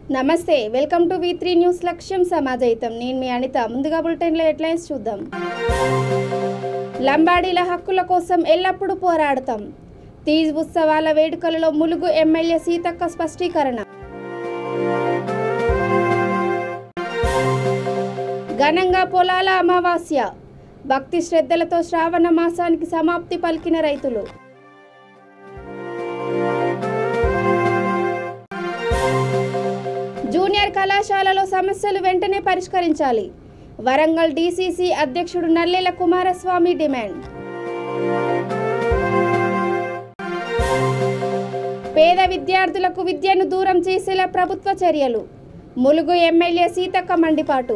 నమస్తే welcome to V three news లక్ష్యం సమాజయితం నేను మీ అనిత ముందుగా బులెటిన్లో హెడ్లైన్స్ చూద్దాం లంబాడీల హక్కుల కోసం ఎల్లప్పుడూ పోరాడతాం తీజ్ ఉత్సవాల వేడుకలలో ములుగు ఎమ్మెల్యే సీతక్క స్పష్టీకరణ ఘనంగా పొలాల అమావాస్య భక్తి శ్రద్ధలతో శ్రావణ మాసానికి సమాప్తి పలికిన రైతులు జూనియర్ కళాశాలలో సమస్యలు వెంటనే పరిష్కరించాలి వరంగల్ డీసీసీ అధ్యక్షుడు నల్లెల కుమారస్వామి డిమాండ్ పేద విద్యార్థులకు విద్యను దూరం చేసేలా ప్రభుత్వ చర్యలు ములుగు ఎమ్మెల్యే సీతక్క మండిపాటు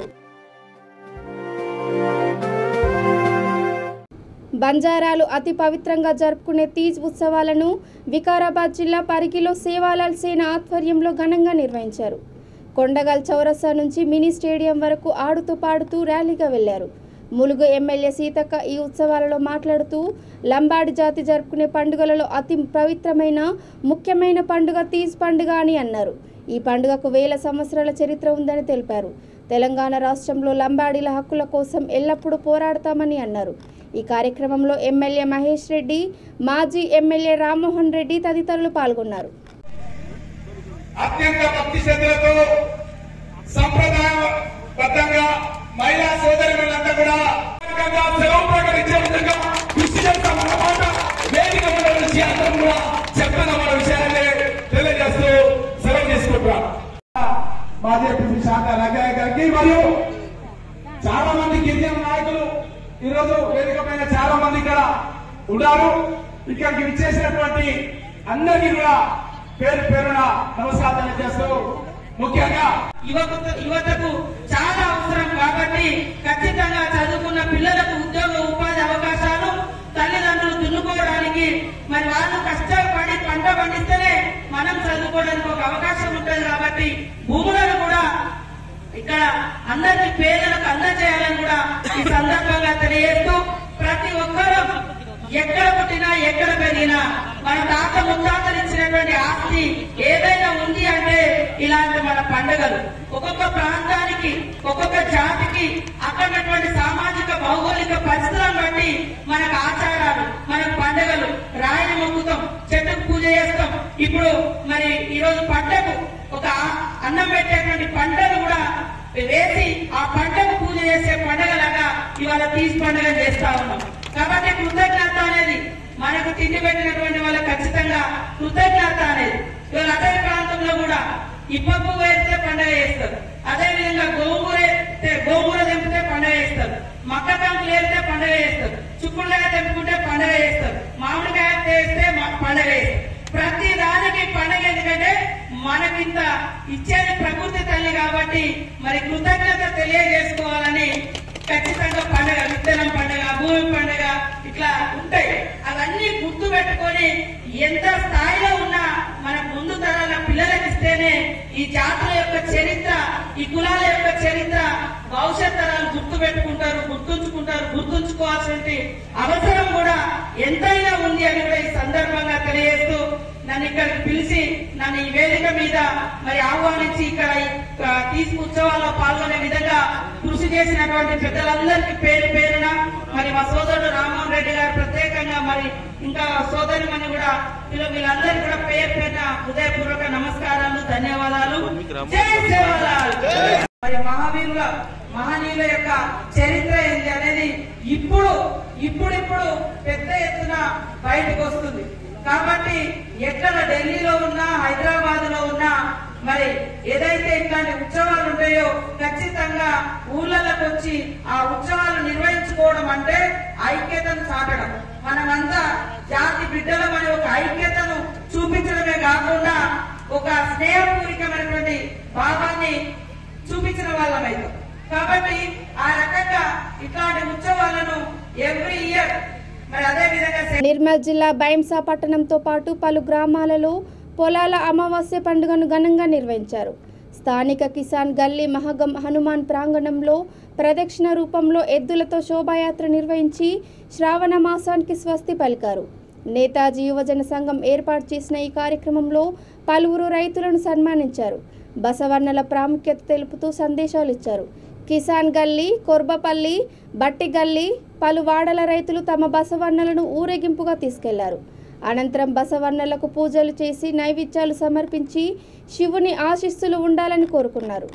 బంజారాలు అతి పవిత్రంగా జరుపుకునే తీజ్ ఉత్సవాలను వికారాబాద్ జిల్లా పరిగిలో సేవాలాల్ సేన ఆధ్వర్యంలో ఘనంగా నిర్వహించారు కొండగల్ చౌరస్తా నుంచి మినీ స్టేడియం వరకు ఆడుతూ పాడుతూ ర్యాలీగా వెళ్లారు ములుగు ఎమ్మెల్యే సీతక్క ఈ ఉత్సవాలలో మాట్లాడుతూ లంబాడి జాతి జరుపుకునే పండుగలలో అతి పవిత్రమైన ముఖ్యమైన పండుగ తీజ్ పండుగ అని అన్నారు ఈ పండుగకు వేల సంవత్సరాల చరిత్ర ఉందని తెలిపారు తెలంగాణ రాష్ట్రంలో లంబాడీల హక్కుల కోసం ఎల్లప్పుడూ పోరాడతామని అన్నారు ఈ కార్యక్రమంలో ఎమ్మెల్యే మహేష్ రెడ్డి మాజీ ఎమ్మెల్యే రామ్మోహన్ రెడ్డి తదితరులు పాల్గొన్నారు అత్యంత భక్తి శ్రద్ధలతో సంప్రదాయబద్ధంగా మహిళా సోదరులంతా కూడా రకంగా సెలవు ప్రకటించే విధంగా కృషి చేస్తామన్నమాట వేదిక మీద నుంచి అందరం కూడా చెప్తున్న మన విషయాన్ని తెలియజేస్తూ సెలవు తీసుకుంటున్నాం మాజీ ఎంపీ శాఖ రంగయ్య గారికి మరియు చాలా మంది గిరిజన నాయకులు ఈరోజు వేదిక పైన చాలా మంది ఇక్కడ ఉన్నారు ఇక్కడికి విచ్చేసినటువంటి అందరికీ కూడా పేరు పేరున నమస్కారాలు చేస్తూ ముఖ్యంగా యువత యువతకు చాలా అవసరం కాబట్టి ఖచ్చితంగా చదువుకున్న పిల్లలకు ఉద్యోగ ఉపాధి అవకాశాలు తల్లిదండ్రులు దున్నుకోవడానికి మరి వాళ్ళు కష్టపడి పంట పండిస్తేనే మనం చదువుకోవడానికి ఒక అవకాశం ఉంటుంది కాబట్టి భూములను కూడా ఇక్కడ అందరికి పేదలకు అందజేయాలని కూడా ఈ సందర్భంగా తెలియజేస్తూ ప్రతి ఒక్కరూ ఎక్కడ పుట్టినా ఎక్కడ పెరిగినా మన తాత ముత్తాతలు ఇచ్చినటువంటి ఆస్తి ఏదైనా ఉంది అంటే ఇలాంటి మన పండుగలు ఒక్కొక్క ప్రాంతానికి ఒక్కొక్క జాతికి అక్కడటువంటి సామాజిక భౌగోళిక పరిస్థితులను బట్టి మనకు ఆచారాలు మనకు పండుగలు రాయిని మొక్కుతాం చెట్టుకు పూజ చేస్తాం ఇప్పుడు మరి ఈ రోజు పంటకు ఒక అన్నం పెట్టేటువంటి పంటలు కూడా వేసి ఆ పంటకు పూజ చేసే పండుగలాగా ఇవాళ తీసి పండుగ చేస్తా ఉన్నాం కాబట్టి కృతజ్ఞత అనేది మనకు తిండి పెట్టినటువంటి వాళ్ళకి ఖచ్చితంగా కృతజ్ఞత అనేది ఇవాళ అదే ప్రాంతంలో కూడా ఇప్పప్పు వేస్తే పండుగ చేస్తారు అదే విధంగా గోంగూర వేస్తే గోంగూర తెంపితే పండుగ చేస్తారు మక్క కంకులు వేస్తే పండుగ చేస్తారు చుక్కుడుకాయ తెంపుకుంటే పండుగ చేస్తారు మామిడికాయ వేస్తే మ- పండుగ చేస్తారు ప్రతి దానికి పండుగ ఎందుకంటే మనకింత ఇచ్చేది ప్రకృతి తల్లి కాబట్టి మరి కృతజ్ఞత తెలియజేసుకోవాలని ఖచ్చితంగా పండుగ విత్తనం పండుగ భూమి పండుగ ఇట్లా ఉంటాయి అవన్నీ గుర్తు పెట్టుకొని ఎంత స్థాయిలో ఉన్నా మన ముందు తరాల పిల్లలకి ఇస్తేనే ఈ జాతుల యొక్క చరిత్ర ఈ కులాల యొక్క చరిత్ర భవిష్యత్ తరాలు గుర్తు పెట్టుకుంటారు గుర్తుంచుకుంటారు గుర్తుంచుకోవాల్సిన అవసరం కూడా ఎంతైనా ఉంది అని కూడా ఈ సందర్భంగా తెలియజేస్తూ నన్ను ఇక్కడికి పిలిచి నన్ను ఈ వేదిక మీద మరి ఆహ్వానించి ఇక్కడ ఈ, ఆ, తీసి ఉత్సవాల్లో పాల్గొనే విధంగా కృషి చేసినటువంటి పెద్దలందరికీ పేరు పేరున మరి మా సోదరుడు రామ్మోహన్ రెడ్డి గారు ప్రత్యేకంగా మరి ఇంకా సోదరి మని కూడా వీళ్ళు వీళ్ళందరికీ కూడా పేరు పేరున హృదయపూర్వక నమస్కారాలు ధన్యవాదాలు జై సేవలాల్ మరి మహావీరుల మహనీయుల యొక్క చరిత్ర ఏంటి అనేది ఇప్పుడు ఇప్పుడిప్పుడు పెద్ద ఎత్తున బయటకు వస్తుంది కాబట్టి ఎక్కడ ఢిల్లీలో ఉన్నా హైదరాబాద్ లో ఉన్నా మరి ఏదైతే ఇట్లాంటి ఉత్సవాలు ఉంటాయో ఖచ్చితంగా ఊర్లలోకి వచ్చి ఆ ఉత్సవాలు నిర్వహించుకోవడం అంటే ఐక్యతను చాటడం మనమంతా జాతి బిడ్డలమనే ఒక ఐక్యతను చూపించడమే కాకుండా ఒక స్నేహపూరికమైనటువంటి భావాన్ని చూపించిన వాళ్ళమైతే కాబట్టి ఆ రకంగా ఇట్లాంటి ఉత్సవాలను ఎవ్రీ ఇయర్ మరి అదే విధంగా నిర్మల్ జిల్లా బైంసా పట్టణంతో పాటు పలు గ్రామాలలో పొలాల అమావాస్య పండుగను ఘనంగా నిర్వహించారు స్థానిక కిసాన్ గల్లీ మహగం హనుమాన్ ప్రాంగణంలో ప్రదక్షిణ రూపంలో ఎద్దులతో శోభాయాత్ర నిర్వహించి శ్రావణ మాసానికి స్వస్తి పలికారు నేతాజీ యువజన సంఘం ఏర్పాటు చేసిన ఈ కార్యక్రమంలో పలువురు రైతులను సన్మానించారు బసవన్నల ప్రాముఖ్యత తెలుపుతూ సందేశాలు ఇచ్చారు కిసాన్ గల్లీ కొర్బపల్లి బట్టి గల్లీ పలు వాడల రైతులు తమ బసవన్నలను ఊరేగింపుగా తీసుకెళ్లారు అనంతరం బసవన్నలకు పూజలు చేసి నైవేద్యాలు సమర్పించి శివుని ఆశీస్సులు ఉండాలని కోరుకున్నారు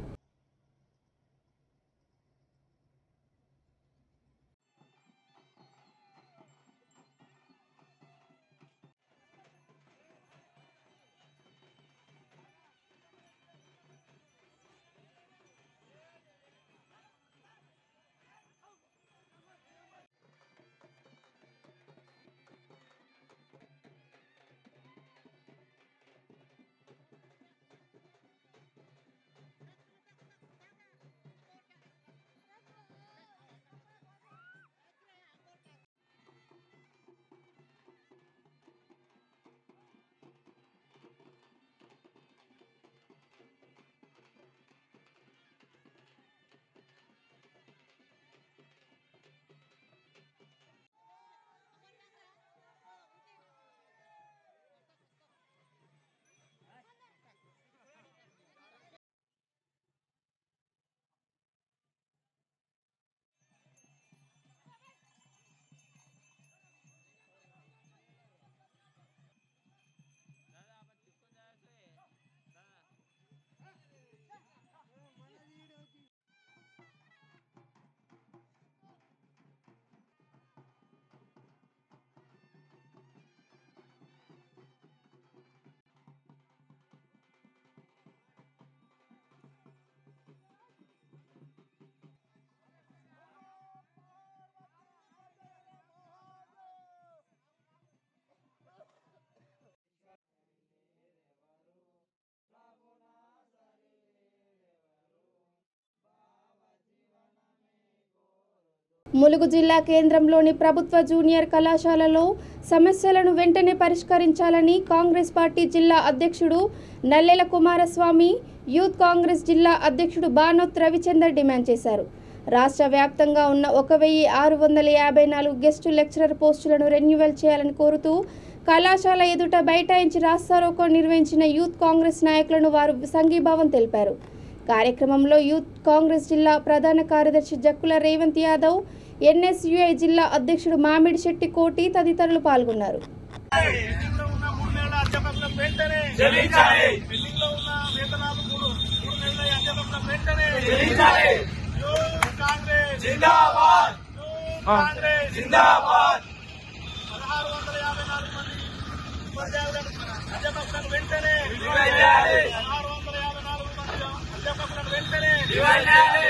ములుగు జిల్లా కేంద్రంలోని ప్రభుత్వ జూనియర్ కళాశాలలో సమస్యలను వెంటనే పరిష్కరించాలని కాంగ్రెస్ పార్టీ జిల్లా అధ్యక్షుడు నల్లెల కుమారస్వామి యూత్ కాంగ్రెస్ జిల్లా అధ్యక్షుడు బానోత్ రవిచందర్ డిమాండ్ చేశారు రాష్ట్ర వ్యాప్తంగా ఉన్న ఒక వెయ్యి ఆరు వందల యాభై నాలుగు గెస్టు లెక్చరర్ పోస్టులను రెన్యువల్ చేయాలని కోరుతూ కళాశాల ఎదుట బైఠాయించి రాస్తారోకో నిర్వహించిన యూత్ కాంగ్రెస్ నాయకులను వారు సంఘీభావం తెలిపారు కార్యక్రమంలో యూత్ కాంగ్రెస్ జిల్లా ప్రధాన కార్యదర్శి జక్కుల రేవంత్ యాదవ్ ఎన్ఎస్యుఐ జిల్లా అధ్యక్షుడు మామిడి శెట్టి కోటి తదితరులు పాల్గొన్నారు పెండింగ్లో ఉన్న మూడు నెలల అధ్యాపకులను వెంటనే చెల్లించాలి. పెండింగ్లో ఉన్న వేతనాలు మూడు మూడు నెలల అధ్యాపకులను వెంటనే చెల్లించాలి. యూత్ కాంగ్రెస్ జిందాబాద్ యూత్ కాంగ్రెస్ జిందాబాద్ పదహారు వందల యాభై నాలుగు మంది ఉపాధ్యాయులను అధ్యాపకులను వెంటనే రివైవ్ చేయాలి. పదహారు వందల యాభై నాలుగు మంది అధ్యాపకులను వెంటనే రివైవ్ చేయాలి.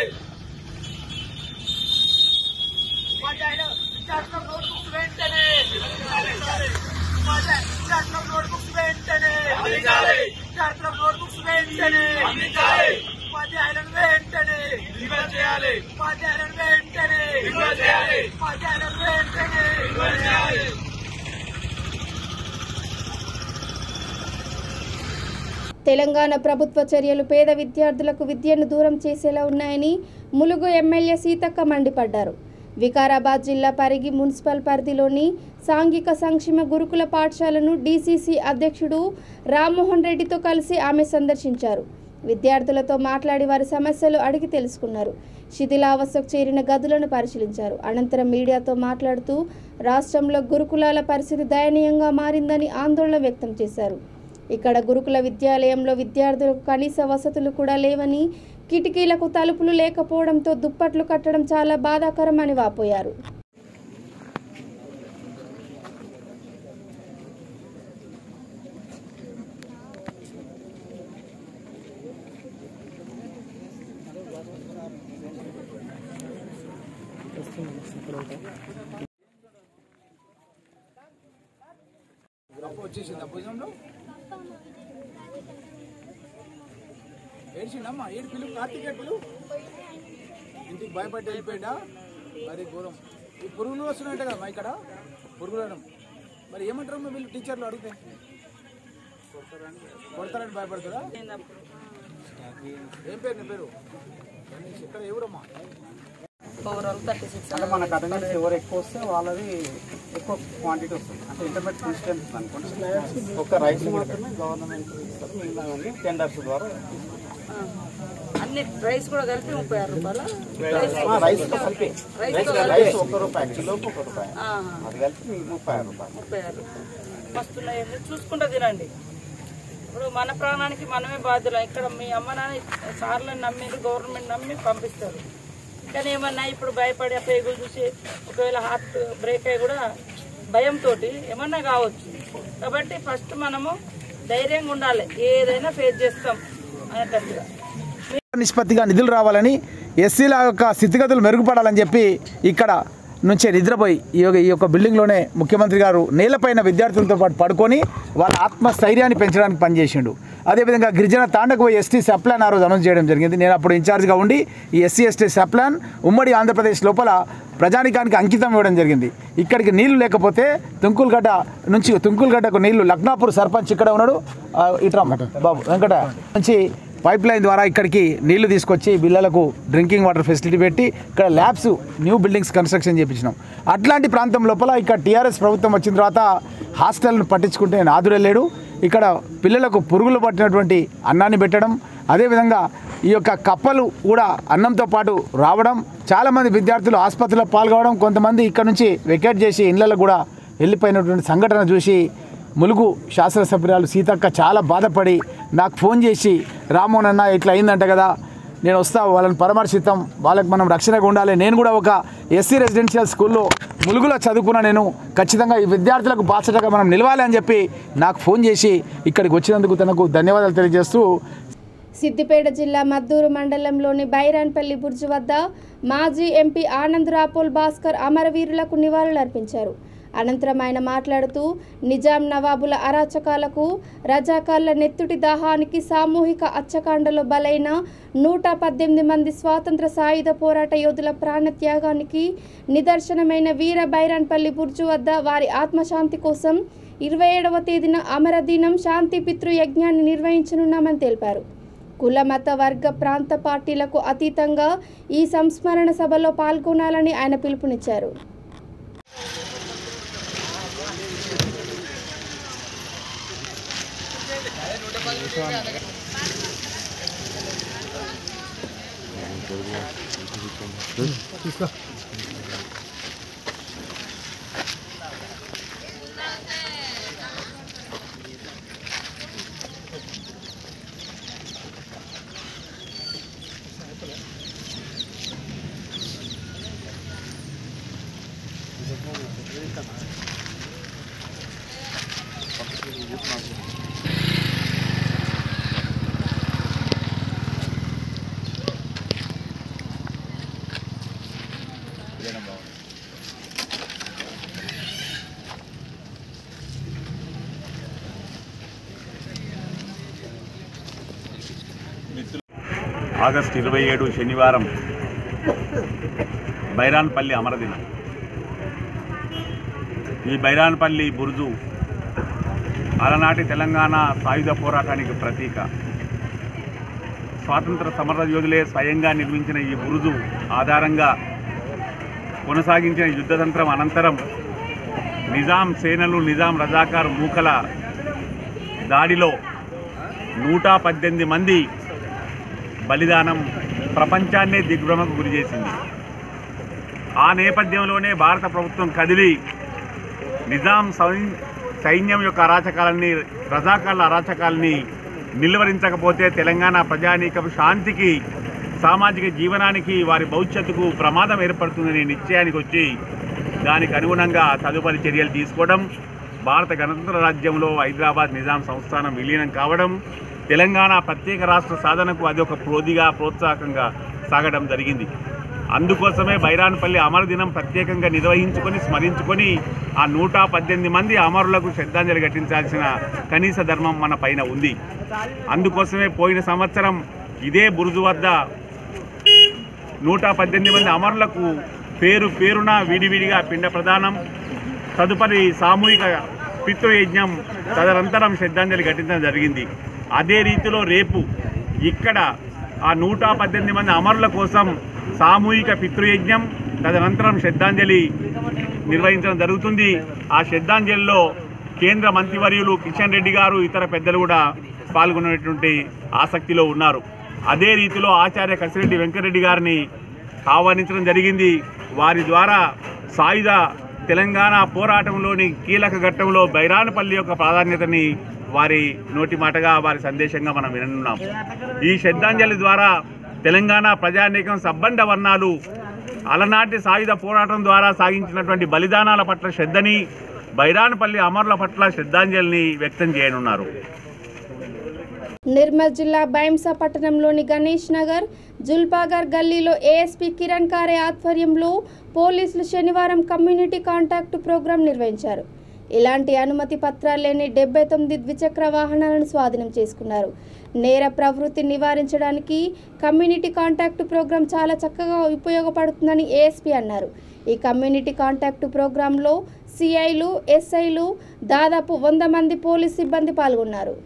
ఉపాధ్యాయులు విద్యార్థుల నోట్బుక్స్ వెంటనే ఉపాధ్యాయులు విద్యార్థుల నోట్బుక్స్ వెంటనే అందించాలి. విద్యార్థుల నోట్బుక్స్ వెంటనే అందించాలి. ఉపాధ్యాయులను వెంటనే రివైవ్ చేయాలి. ఉపాధ్యాయులను వెంటనే రివైవ్ చేయాలి. ఉపాధ్యాయులను వెంటనే రివైవ్ చేయాలి. తెలంగాణ ప్రభుత్వ చర్యలు పేద విద్యార్థులకు విద్యను దూరం చేసేలా ఉన్నాయని ములుగు ఎమ్మెల్యే సీతక్క మండిపడ్డారు వికారాబాద్ జిల్లా పరిగి మున్సిపల్ పరిధిలోని సాంఘిక సంక్షేమ గురుకుల పాఠశాలను డీసీసీ అధ్యక్షుడు రామ్మోహన్ రెడ్డితో కలిసి ఆమె సందర్శించారు విద్యార్థులతో మాట్లాడి వారి సమస్యలు అడిగి తెలుసుకున్నారు శిథిలావస్థకు చేరిన గదులను పరిశీలించారు అనంతరం మీడియాతో మాట్లాడుతూ రాష్ట్రంలో గురుకులాల పరిస్థితి దయనీయంగా మారిందని ఆందోళన వ్యక్తం చేశారు ఇక్కడ గురుకుల విద్యాలయంలో విద్యార్థులకు కనీస వసతులు కూడా లేవని కిటికీలకు తలుపులు లేకపోవడంతో దుప్పట్లు కట్టడం చాలా బాధాకరమని వాపోయారు అప్పు వచ్చేసిందా భుజంలో ఏడ్చిండమ్మా ఏడు పిలువు కార్తీక్ ఏడు పిలువు ఇంటికి భయపడి వెళ్ళిపోయాడా మరి ఘోరం ఈ పురుగులు వస్తున్నాయంట కదా ఇక్కడ పురుగులు మరి ఏమంటారు అమ్మా వీళ్ళు టీచర్లు అడిగితే కొడతారని భయపడతారా ఏం పేరు నీ పేరు గణేష్. ఎక్కడ ఎవరమ్మా అంటే మనకు అటెండెన్స్ ఎవరు ఎక్కువ వస్తే వాళ్ళది ఎక్కువ క్వాంటిటీ వస్తుంది అంటే ఇంటర్మీడియట్ ఫుల్ స్ట్రెంత్ అనుకోండి ఒక రైస్ మాత్రమే గవర్నమెంట్ ఇస్తారు మిగిలినవన్నీ టెండర్స్ ద్వారా అన్ని రైస్ కూడా కలిపి ముప్పై ఆరు రూపాయల ఆ, రైస్ తో కలిపి రైస్ రైస్ ఒక రూపాయి కిలోకి ఒక రూపాయి అది కలిపి మీకు ముప్పై ఆరు రూపాయలు ముప్పై ఆరు రూపాయలు మస్తున్నాయండి చూసుకుంటూ తినండి ఇప్పుడు మన ప్రాణానికి మనమే బాధ్యులం ఇక్కడ మీ అమ్మ నాన్న సార్లను నమ్మి గవర్నమెంట్ నమ్మి పంపిస్తారు కానీ ఏమన్నా ఇప్పుడు భయపడి ఆ పేగులు చూసి ఒకవేళ హార్ట్ బ్రేక్ అయ్యి కూడా భయంతో ఏమన్నా కావచ్చు కాబట్టి ఫస్ట్ మనము ధైర్యంగా ఉండాలి ఏదైనా ఫేస్ చేస్తాం అనేటట్టుగా నిష్పత్తిగా నిధులు రావాలని ఎస్సీల యొక్క స్థితిగతులు మెరుగుపడాలని చెప్పి ఇక్కడ నుంచే నిద్రపోయి ఈ యొక్క ఈ యొక్క బిల్డింగ్లోనే ముఖ్యమంత్రి గారు నేలపైన విద్యార్థులతో పాటు పడుకొని వాళ్ళ ఆత్మస్థైర్యాన్ని పెంచడానికి పనిచేసిండు అదేవిధంగా గిరిజన తాండకు పోయి ఎస్టీ సప్లాన్ ఆ రోజు అనౌన్స్ చేయడం జరిగింది నేను అప్పుడు ఇన్ఛార్జ్గా ఉండి ఈ ఎస్సీ ఎస్టీ సప్లాన్ ఉమ్మడి ఆంధ్రప్రదేశ్ లోపల ప్రజానికానికి అంకితం ఇవ్వడం జరిగింది ఇక్కడికి నీళ్లు లేకపోతే తుంకులగడ్డ నుంచి తుంకులగడ్డకు నీళ్లు లక్నాపూర్ సర్పంచ్ ఇక్కడ ఉన్నాడు ఆ, ఇట్రా బాబు వెంకట నుంచి పైప్ లైన్ ద్వారా ఇక్కడికి నీళ్లు తీసుకొచ్చి పిల్లలకు డ్రింకింగ్ వాటర్ ఫెసిలిటీ పెట్టి ఇక్కడ ల్యాబ్స్ న్యూ బిల్డింగ్స్ కన్స్ట్రక్షన్ చేయించినాం అట్లాంటి ప్రాంతం లోపల ఇక్కడ టీఆర్ఎస్ ప్రభుత్వం వచ్చిన తర్వాత హాస్టల్ను పట్టించుకుంటే నాదురెళ్ళాడు ఇక్కడ పిల్లలకు పురుగులు పట్టినటువంటి అన్నాన్ని పెట్టడం అదేవిధంగా ఈ యొక్క కప్పలు కూడా అన్నంతో పాటు రావడం చాలామంది విద్యార్థులు ఆసుపత్రిలో పాల్గొవడం కొంతమంది ఇక్కడ నుంచి వెకేట్ చేసి ఇళ్లలో కూడా వెళ్ళిపోయినటువంటి సంఘటన చూసి ములుగు శాసనసభ్యురాలు సీతక్క చాలా బాధపడి నాకు ఫోన్ చేసి రామోహన్ అన్న ఇట్లా అయిందంట కదా నేను వస్తా వాళ్ళని పరామర్శిద్దాం వాళ్ళకి మనం రక్షణగా ఉండాలి నేను కూడా ఒక ఎస్సీ రెసిడెన్షియల్ స్కూల్లో ములుగులో చదువుకున్న నేను ఖచ్చితంగా ఈ విద్యార్థులకు బాధ్యతగా మనం నిలవాలి అని చెప్పి నాకు ఫోన్ చేసి ఇక్కడికి వచ్చినందుకు తనకు ధన్యవాదాలు తెలియజేస్తూ సిద్దిపేట జిల్లా మద్దూరు మండలంలోని బైరాన్పల్లి బుర్జు వద్ద మాజీ ఎంపీ ఆనంద్ రాపోల్ భాస్కర్ అమరవీరులకు నివాళులర్పించారు అనంతరం ఆయన మాట్లాడుతూ నిజాం నవాబుల అరాచకాలకు రజాకార్ల నెత్తుటి దాహానికి సామూహిక అచ్చకాండలో బలైన నూట పద్దెనిమిది మంది స్వాతంత్ర సాయుధ పోరాట యోధుల ప్రాణత్యాగానికి నిదర్శనమైన వీర బైరాన్పల్లి బుర్జు వద్ద వారి ఆత్మశాంతి కోసం ఇరవై ఏడవ తేదీన అమరదినం శాంతి పితృ యజ్ఞాన్ని నిర్వహించనున్నామని తెలిపారు కుల మత వర్గ ప్రాంత పార్టీలకు అతీతంగా ఈ సంస్మరణ సభలో పాల్గొనాలని ఆయన పిలుపునిచ్చారు ఆగస్టు ఇరవై ఏడు శనివారం బైరాన్పల్లి అమరదినం ఈ బైరాన్పల్లి బురుజు అలనాటి తెలంగాణ సాయుధ పోరాటానికి ప్రతీక స్వాతంత్ర సమర యోధులే స్వయంగా నిర్మించిన ఈ బురుజు ఆధారంగా కొనసాగించిన యుద్ధతంత్రం అనంతరం నిజాం సేనలు నిజాం రజాకార్ మూకల దాడిలో నూట పద్దెనిమిది మంది బలిదానం ప్రపంచాన్నే దిగ్భ్రమకు గురి చేసింది ఆ నేపథ్యంలోనే భారత ప్రభుత్వం కదిలి నిజాం సై- సైన్యం యొక్క అరాచకాలని రజాకాల అరాచకాలని నిలువరించకపోతే తెలంగాణ ప్రజానీకం శాంతికి సామాజిక జీవనానికి వారి భవిష్యత్తుకు ప్రమాదం ఏర్పడుతుందనే నిశ్చయానికి వచ్చి దానికి అనుగుణంగా తదుపరి చర్యలు తీసుకోవడం భారత గణతంత్ర రాజ్యంలో హైదరాబాద్ నిజాం సంస్థానం విలీనం కావడం తెలంగాణ ప్రత్యేక రాష్ట్ర సాధనకు అది ఒక ప్రోదిగా ప్రోత్సాహకంగా సాగడం జరిగింది అందుకోసమే బైరాన్పల్లి అమరదినం ప్రత్యేకంగా నిర్వహించుకొని స్మరించుకొని ఆ నూట పద్దెనిమిది మంది అమరులకు శ్రద్ధాంజలి ఘటించాల్సిన కనీస ధర్మం మన పైన ఉంది అందుకోసమే పోయిన సంవత్సరం ఇదే బురుజు వద్ద నూట పద్దెనిమిది మంది అమరులకు పేరు పేరున విడివిడిగా పిండ ప్రదానం తదుపరి సామూహిక పితృయజ్ఞం తదనంతరం శ్రద్ధాంజలి ఘటించడం జరిగింది అదే రీతిలో రేపు ఇక్కడ ఆ నూట పద్దెనిమిది మంది అమరుల కోసం సామూహిక పితృయజ్ఞం తదనంతరం శ్రద్ధాంజలి నిర్వహించడం జరుగుతుంది ఆ శ్రద్ధాంజలిలో కేంద్ర మంత్రివర్యులు కిషన్ రెడ్డి గారు ఇతర పెద్దలు కూడా పాల్గొనేటువంటి ఆసక్తిలో ఉన్నారు అదే రీతిలో ఆచార్య కసిరెడ్డి వెంకటరెడ్డి గారిని ఆహ్వానించడం జరిగింది వారి ద్వారా సాయుధ తెలంగాణ పోరాటంలోని కీలక ఘట్టంలో బైరానపల్లి యొక్క ప్రాధాన్యతని వారి నోటి మాటగా వారి సందేశంగా మనం విననున్నాం ఈ శ్రద్ధాంజలి ద్వారా తెలంగాణ ప్రజానీకం సబ్బండ వర్ణాలు అలనాటి సాయుధ పోరాటం ద్వారా సాగించినటువంటి బలిదానాల పట్ల శ్రద్ధని బైరానపల్లి అమరుల పట్ల శ్రద్ధాంజలిని వ్యక్తం చేయనున్నారు నిర్మల్ జిల్లా బైంసా పట్టణంలోని గణేష్ నగర్ జుల్పాగర్ గల్లీలో ఏఎస్పీ కిరణ్ కారే ఆధ్వర్యంలో పోలీసులు శనివారం కమ్యూనిటీ కాంటాక్ట్ ప్రోగ్రాం నిర్వహించారు ఇలాంటి అనుమతి పత్రాలు లేని డెబ్బై తొమ్మిది ద్విచక్ర వాహనాలను స్వాధీనం చేసుకున్నారు నేర ప్రవృత్తి నివారించడానికి కమ్యూనిటీ కాంటాక్ట్ ప్రోగ్రాం చాలా చక్కగా ఉపయోగపడుతుందని ఏఎస్పీ అన్నారు ఈ కమ్యూనిటీ కాంటాక్ట్ ప్రోగ్రాంలో సిఐలు ఎస్ఐలు దాదాపు వంద మంది పోలీస్ సిబ్బంది పాల్గొన్నారు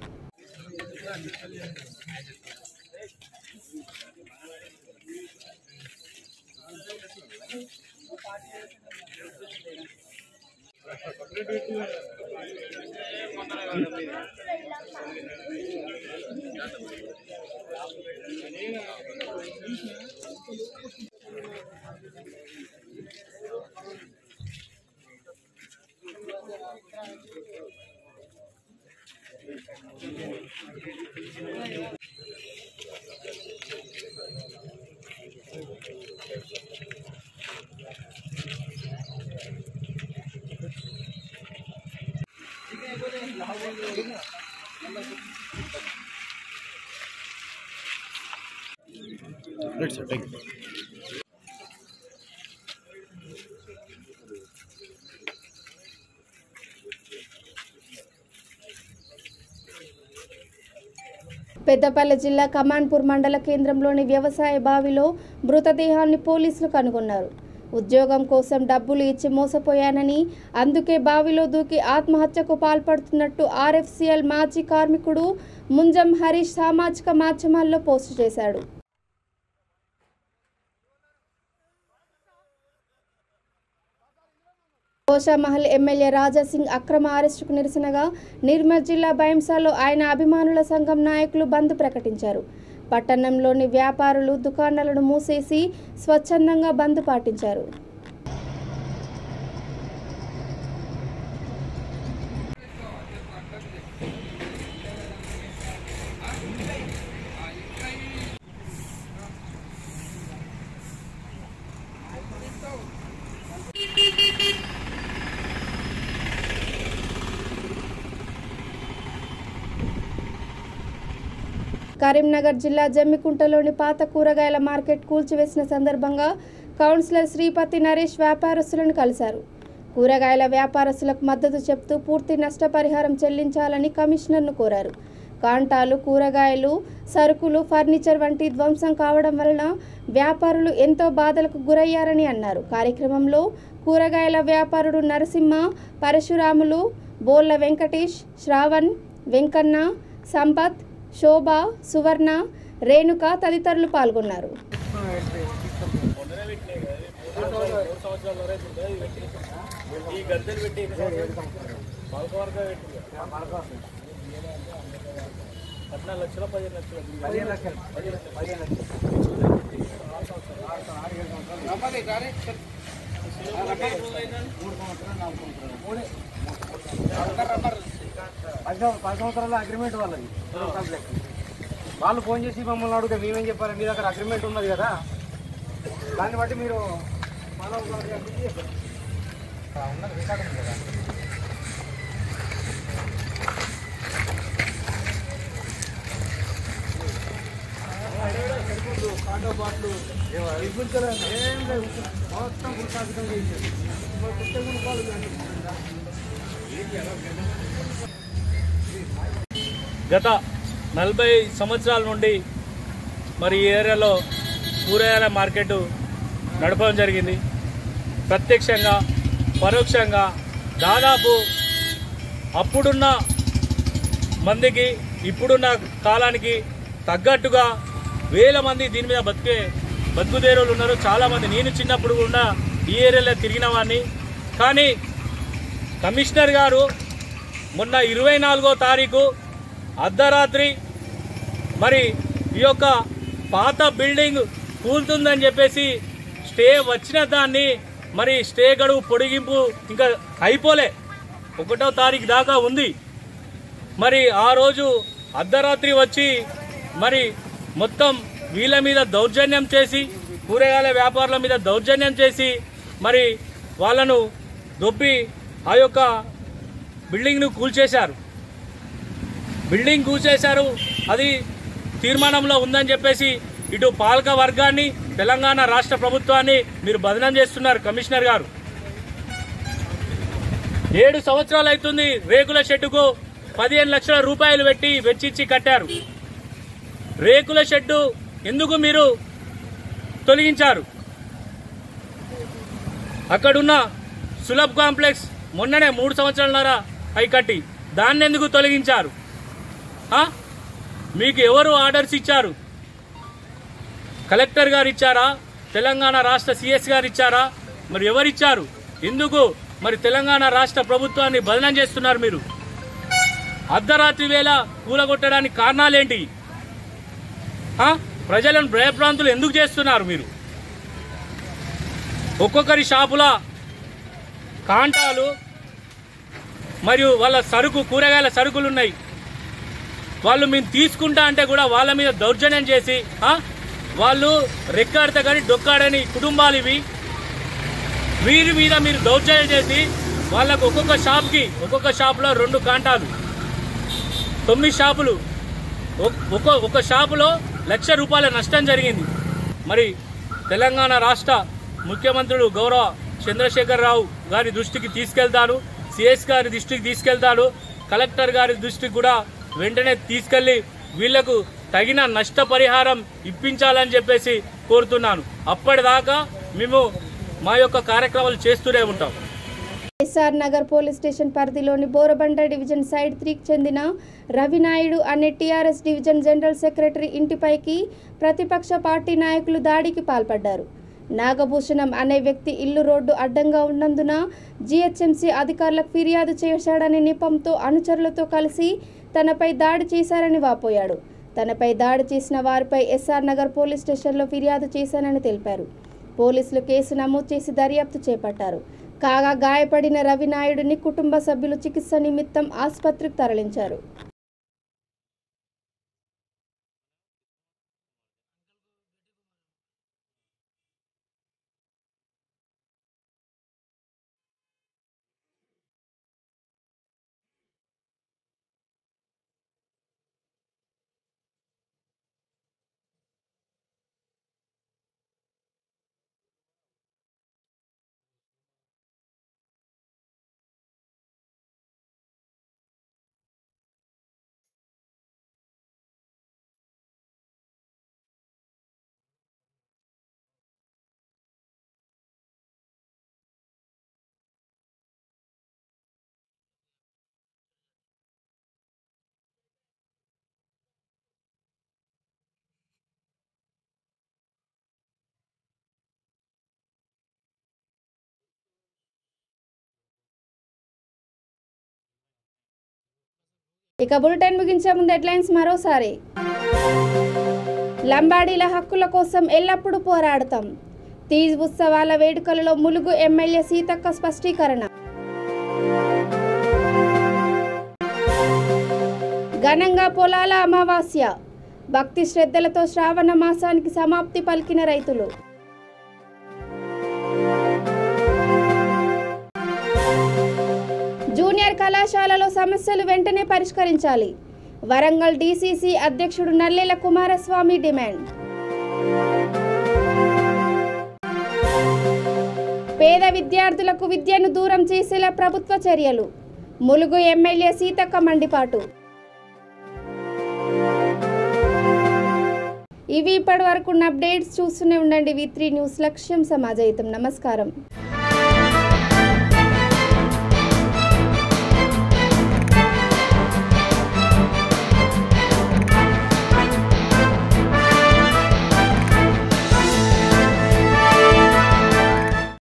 పెద్దపల్లి జిల్లా కమాన్పూర్ మండల కేంద్రంలోని వ్యవసాయ బావిలో మృతదేహాన్ని పోలీసులు కనుగొన్నారు ఉద్యోగం కోసం డబ్బులు ఇచ్చి మోసపోయానని అందుకే బావిలో దూకి ఆత్మహత్యకు పాల్పడుతున్నట్టు ఆర్ఎఫ్సిఎల్ మాజీ కార్మికుడు ముంజం హరీష్ సామాజిక మాధ్యమాల్లో పోస్టు చేశాడు కోషామహల్ ఎమ్మెల్యే రాజాసింగ్ అక్రమ అరెస్టుకు నిరసనగా నిర్మల్ జిల్లా బైంసాలో ఆయన అభిమానుల సంఘం నాయకులు బంద్ ప్రకటించారు పట్టణంలోని వ్యాపారులు దుకాణాలను మూసేసి స్వచ్ఛందంగా బంద్ పాటించారు కరీంనగర్ జిల్లా జమ్మికుంటలోని పాత కూరగాయల మార్కెట్ కూల్చివేసిన సందర్భంగా కౌన్సిలర్ శ్రీపతి నరేష్ వ్యాపారస్తులను కలిశారు కూరగాయల వ్యాపారస్తులకు మద్దతు చెప్తూ పూర్తి నష్టపరిహారం చెల్లించాలని కమిషనర్ను కోరారు కాంటాలు కూరగాయలు సరుకులు ఫర్నిచర్ వంటి ధ్వంసం కావడం వలన వ్యాపారులు ఎంతో బాధలకు గురయ్యారని అన్నారు కార్యక్రమంలో కూరగాయల వ్యాపారుడు నరసింహ పరశురాములు బోళ్ళ వెంకటేష్ శ్రావణ్ వెంకన్న సంపత్ శోభ సువర్ణ రేణుక తదితరులు పాల్గొన్నారు పది పది సంవత్సరాల అగ్రిమెంట్ వాళ్ళది వాళ్ళు ఫోన్ చేసి మమ్మల్ని అడిగితే మేమేం చెప్పాలి మీ దగ్గర అగ్రిమెంట్ ఉన్నది కదా దాన్ని బట్టి మీరు follow కావాలి అని చెప్పి చెప్పారు. ఆ, ఉన్నది రికార్డు ఉంది కదా ఏం లేదు. మొత్తం పురుషాధికం చేసేది పుస్తకం కొనుక్కోవాలి గత నలభై సంవత్సరాల నుండి మరి ఈ ఏరియాలో కూరగాయల మార్కెట్ నడపడం జరిగింది ప్రత్యక్షంగా పరోక్షంగా దాదాపు అప్పుడున్న మందికి ఇప్పుడున్న కాలానికి తగ్గట్టుగా వేల మంది దీని మీద బతికే బతుకుదేరులు ఉన్నారు చాలామంది నేను చిన్నప్పుడు కూడా ఈ ఏరియాలో తిరిగిన వాడిని కానీ కమిషనర్ గారు మొన్న ఇరవై నాలుగో తారీఖు అర్ధరాత్రి మరి ఈ యొక్క పాత బిల్డింగ్ కూలుతుందని చెప్పేసి స్టే వచ్చిన దాన్ని మరి స్టే గడువు పొడిగింపు ఇంకా అయిపోలే ఒకటో తారీఖు దాకా ఉంది మరి ఆ రోజు అర్ధరాత్రి వచ్చి మరి మొత్తం వీళ్ళ మీద దౌర్జన్యం చేసి కూరగాయల వ్యాపారుల మీద దౌర్జన్యం చేసి మరి వాళ్ళను దొబ్బి ఆ యొక్క బిల్డింగ్ను కూల్చేశారు బిల్డింగ్ కూల్చేశారు అది తీర్మానంలో ఉందని చెప్పేసి ఇటు పాలక వర్గాన్ని తెలంగాణ రాష్ట్ర ప్రభుత్వాన్ని మీరు బదనం చేస్తున్నారు కమిషనర్ గారు ఏడు సంవత్సరాలు అవుతుంది రేకుల షెడ్డుకు పదిహేను లక్షల రూపాయలు పెట్టి వెచ్చిచ్చి కట్టారు రేకుల షెడ్డు ఎందుకు మీరు తొలగించారు అక్కడున్న సులభ్ కాంప్లెక్స్ మొన్ననే మూడు సంవత్సరాలన్నర అయి కట్టి దాన్ని ఎందుకు తొలగించారు ఆ? మీకు ఎవరు ఆర్డర్స్ ఇచ్చారు కలెక్టర్ గారు ఇచ్చారా తెలంగాణ రాష్ట్ర సిఎస్ గారు ఇచ్చారా మరి ఎవరు ఇచ్చారు ఎందుకు మరి తెలంగాణ రాష్ట్ర ప్రభుత్వాన్ని బదనం చేస్తున్నారు మీరు అర్ధరాత్రి వేళ కూలగొట్టడానికి కారణాలేంటి ఆ? ప్రజలను భయభ్రాంతులు ఎందుకు చేస్తున్నారు మీరు ఒక్కొక్కరి షాపుల కాంటాలు మరియు వాళ్ళ సరుకు కూరగాయల సరుకులు ఉన్నాయి వాళ్ళు మేము తీసుకుంటా అంటే కూడా వాళ్ళ మీద దౌర్జన్యం చేసి ఆ? వాళ్ళు రెక్కాడితే కానీ డొక్కాడని కుటుంబాలు ఇవి వీరి మీద మీరు దౌర్జన్యం చేసి వాళ్ళకు ఒక్కొక్క షాప్కి ఒక్కొక్క షాపులో రెండు కాంటాలు తొమ్మిది షాపులు ఒక్- ఒక్క ఒక షాపులో లక్ష రూపాయల నష్టం జరిగింది మరి తెలంగాణ రాష్ట్ర ముఖ్యమంత్రులు గౌరవ చంద్రశేఖర్ రావు గారి దృష్టికి తీసుకెళ్తాను సిఎస్ గారి దృష్టికి తీసుకెళ్తాను కలెక్టర్ గారి దృష్టికి కూడా వెంటనే తీసుకెళ్లి వీళ్లకు తగిన నష్టపరిహారం ఇప్పించాలని చెప్పేసి కోరుతున్నాను అప్పటిదాకా మేము మా యొక్క కార్యక్రమాలు చేస్తూనే ఉంటాం ఎస్ఆర్ నగర్ పోలీస్ స్టేషన్ పరిధిలోని బోరబండ డివిజన్ సైడ్ త్రీకి చెందిన రవినాయుడు అనే టీఆర్ఎస్ డివిజన్ జనరల్ సెక్రటరీ ఇంటిపైకి ప్రతిపక్ష పార్టీ నాయకులు దాడికి పాల్పడ్డారు నాగభూషణం అనే వ్యక్తి ఇల్లు రోడ్డు అడ్డంగా ఉన్నందున జీహెచ్ఎంసీ అధికారులకు ఫిర్యాదు చేశాడనే నెపంతో అనుచరులతో కలిసి తనపై దాడి చేశారని వాపోయాడు తనపై దాడి చేసిన వారిపై ఎస్ఆర్ నగర్ పోలీస్ స్టేషన్లో ఫిర్యాదు చేశానని తెలిపారు పోలీసులు కేసు నమోదు చేసి దర్యాప్తు చేపట్టారు కాగా గాయపడిన రవినాయుడిని కుటుంబ సభ్యులు చికిత్స నిమిత్తం ఆసుపత్రికి తరలించారు ఇక బులెటిన్ ముగించే ముందు హెడ్లైన్స్ మరోసారి లంబాడీల హక్కుల కోసం ఎల్లప్పుడూ పోరాడతాం తీజ్ ఉత్సవాల వేడుకలలో ములుగు ఎమ్మెల్యే సీతక్క స్పష్టీకరణ ఘనంగా పొలాల అమావాస్య భక్తి శ్రద్ధలతో శ్రావణ మాసానికి సమాప్తి పలికిన రైతులు జూనియర్ కళాశాలలో సమస్యలు వెంటనే పరిష్కరించాలి వరంగల్ డీసీసీ అధ్యక్షుడు నల్లెల కుమారస్వామి డిమాండ్ పేద విద్యార్థులకు విద్యను దూరం చేసేలా ప్రభుత్వ చర్యలు ములుగు ఎమ్మెల్యే సీతక్క మండిపాటు ఇవి ఇప్పటి వరకు ఉన్న అప్డేట్స్ చూస్తూనే ఉండండి వి త్రీ న్యూస్ లక్ష్యం సమాజహితం నమస్కారం